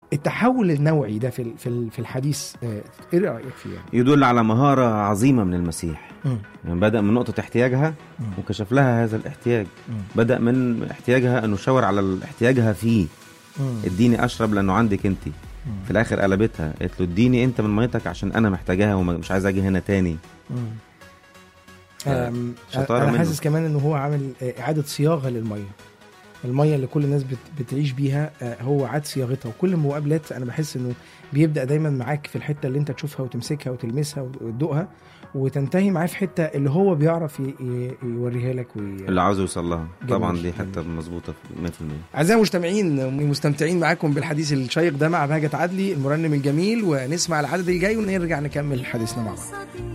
التحول النوعي ده في ال- في ال- في الحديث آه، ايه رايك فيه يعني؟ يدل على مهارة عظيمة من المسيح مم. يعني بدأ من نقطة احتياجها مم. وكشف لها هذا الاحتياج مم. بدأ من احتياجها انه شاور على احتياجها فيه مم. اديني اشرب لانه عندك انت مم. في الاخر قلبتها قالت له اديني انت من ميتك عشان انا محتاجاها ومش عايز اجي هنا تاني مم. آه، أم، شطارة انا منه. حاسس كمان انه هو عامل آه، اعاده صياغه للميه الميه اللي كل الناس بت- بتعيش بيها آه، هو عاد صياغتها وكل المقابلات انا بحس انه بيبدا دايما معاك في الحته اللي انت تشوفها وتمسكها وتلمسها وتدوقها وتنتهي معاه في حته اللي هو بيعرف ي- ي- يوريها لك وي... اللي عاوز يوصل لها جميل، طبعا دي جميل. حته مظبوطه 100% اعزائي المستمعين مستمتعين معاكم بالحديث الشيق ده مع بهجة عدلي المرنم الجميل ونسمع العدد الجاي ونرجع نكمل حديثنا مع بعض صديق